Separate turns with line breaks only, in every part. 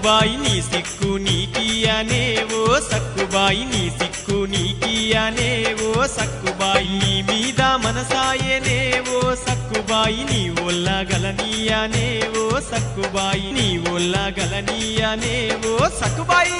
సక్కుబాయి నీ సిక్కు నీకియనే ఓ సక్కుబాయి నీ సిక్కు నీకియనే ఓ సక్కుబాయి నీ మీద మనసాయనే ఓ సక్కుబాయి నీ ఒల్ల గలనీయనే ఓ సక్కుబాయి నీ ఒల్ల గలనీయనే ఓ సక్కుబాయి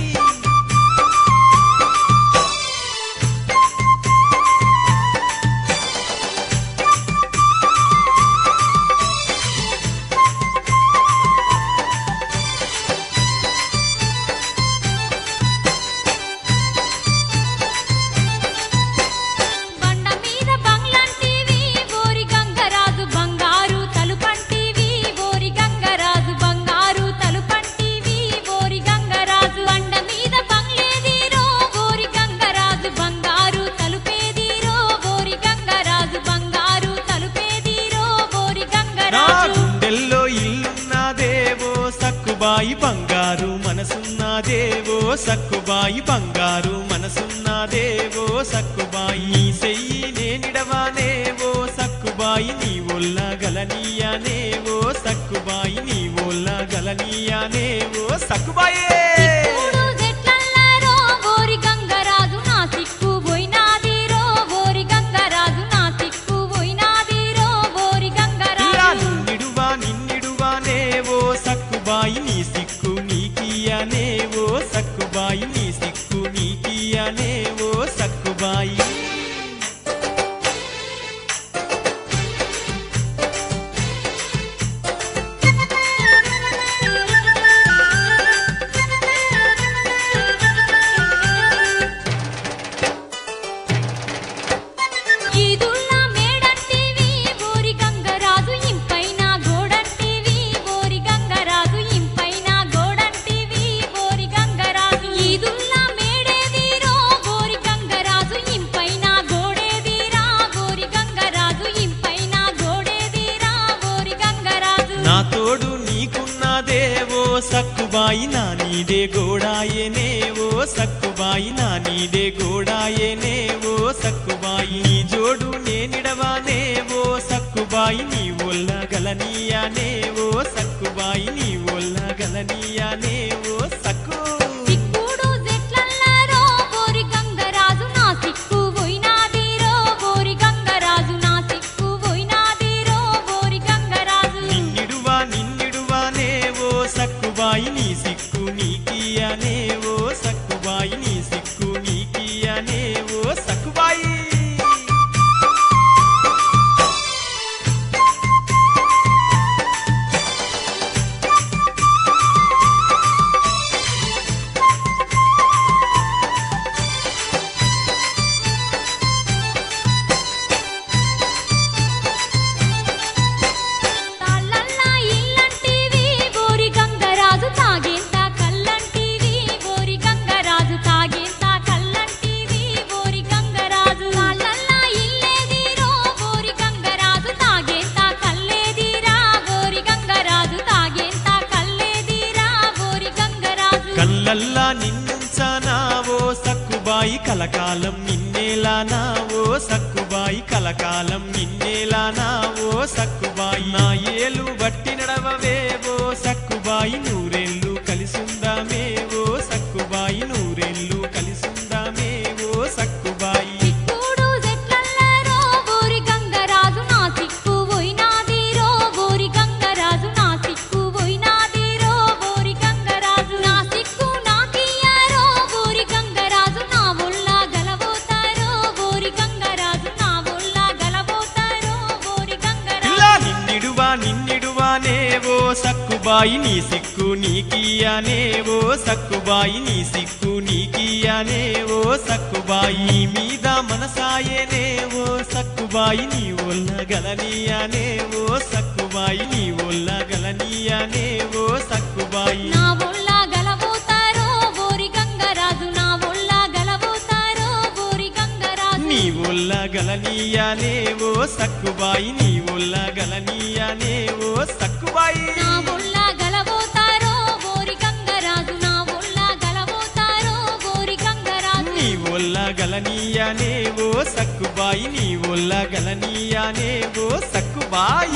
బండ మీద బంగ్లంటివి ఓరి గంగరాజు బంగారు తలుపంటివి ఓరి గంగరాజు బంగారు తలుపంటివి ఓరి గంగరాజు బండ మీద బంగ్లేదిరో ఓరి గంగరాజు బంగారు తలుపేదిరో ఓరి గంగరాజు బంగారు తలుపేదిరో ఓరి
నా
గంగరాజు
గుండెల్లో ఇల్లున్నదేవో సక్కుబాయి బంగారు మనసున్నదేవో సక్కుబాయి బంగారు మనసున్నదేవో సక్కుబాయి నీ సెయ్యి నేనిడవానేవో సక్కుబాయి నీ ఒల్ల గలనీయనేవో సక్కుబాయి నీ ఒల్ల గలనీయనేవో సక్కుబాయే
సిక్కుడు జెట్లల్లారో ఓరి గంగరాజు నా సిక్కు పోయినాదిరో ఓరి గంగరాజు నా సిక్కు పోయినాదిరో ఓరి
ఇలా
గంగరాజు
నిన్నిడువా నిన్నిడువానేవో సక్కుబాయి నీ సిక్కు నీకియనేవో సక్కుబాయి నీ సిక్కు నీకియనేవో సక్కుబాయి
ఈదుల్లా మేడంటివి ఓరి గంగరాజు ఇంపైన గోడంటివి ఓరి గంగరాజు ఇంపైన గోడంటివి ఓరి గంగరాజు ఈదుల్లా మేడేదిరో ఓరి గంగరాజు ఇంపైన గోడేదిరా ఓరి గంగరాజు ఇంపైన గోడేదిరా ఓరి గంగరాజు
నా తోడు నీకున్నదేవో సక్కుబాయి నా నీదే గోడాయనేవో సక్కుబాయి నా నీదే గోడాయనేవో సక్కుబాయి నీ జోడు నేనిడవానేవో సక్కుబాయి నీ ఒల్ల గలనీయనేవో సక్కుబాయి నీ ఒల్ల గలనీయనేవో సక్కు
సిక్కుడు జెట్లల్లారో ఓరి గంగరాజు నా సిక్కు పోయినాదిరో ఓరి గంగరాజు నా సిక్కు పోయినాదిరో ఓరి గంగరాజు
నిన్నిడువా నిన్నిడువానేవో సక్కుబాయి నీ సిక్కు నీకియనేవో సక్కుబాయి నీ సిక్కు నీకియనేవో సక్కుబాయి
తాళ్ళల్లా ఇల్లంటివి ఓరి గంగరాజు తాగేంత కల్లంటివి ఓరి గంగరాజు తాగేంత కల్లంటివి ఓరి గంగరాజు తాళ్ళల్లా ఇల్లేదిరో ఓరి గంగరాజు తాగేంత కల్లేదిరా ఓరి గంగరాజు తాగేంత కల్లేదిరా ఓరి గంగరాజు
కళ్ళల్లా నిన్నుంచనావో సక్కుబాయి కలకాలం నిన్నేలానావో సక్కుబాయి కలకాలం నిన్నేలానావో సక్కుబాయి నా ఏలు బట్టి నడవవేవో సక్కుబాయి నూరెళ్ళు కలిసుందామేవో సక్కుబాయి నూరెళ్ళు కలిసుందామేవో సక్కుబాయి
సిక్కుడు జెట్లల్లారో ఓరి గంగరాజు నా సిక్కు పోయినాదిరో ఓరి గంగరాజు నా సిక్కు పోయినాదిరో ఓరి గంగరాజు నా సిక్కు నాకియ్యారో ఓరి గంగరాజు నా ఒళ్ళ గలబోతారో ఓరి గంగరాజు నా ఒళ్ళ గలబోతారో ఓరి గంగరాజు
ఇలా నిన్నిడువా నిన్నిడువానేవో సక్కుబాయి నీ సిక్కు నీకియనేవో సక్కుబాయి నీ సిక్కు నీకియనేవో సక్కుబాయి నీ మీద మనసాయనేవో సక్కుబాయి నీ ఒల్ల గలనీయనేవో సక్కుబాయి నీ ఒల్ల గలనీయనేవో సక్కుబాయి
నా ఒళ్ళ గలబోతారో ఓరి గంగరాజు నా ఒళ్ళ గలబోతారో ఓరి గంగరాజు
నీ ఒల్ల గలనీయనేవో సక్కుబాయి నీ ఒల్ల గలనీయనేవో సక్కుబాయి
నా ఒళ్ళ గలబోతారో ఓరి గంగరాజు నా ఒళ్ళ గలబోతారో ఓరి గంగరాజు
నీ ఒల్ల గలనీయనేవో సక్కుబాయి నీ ఒల్ల గలనీయనేవో సక్కుబాయి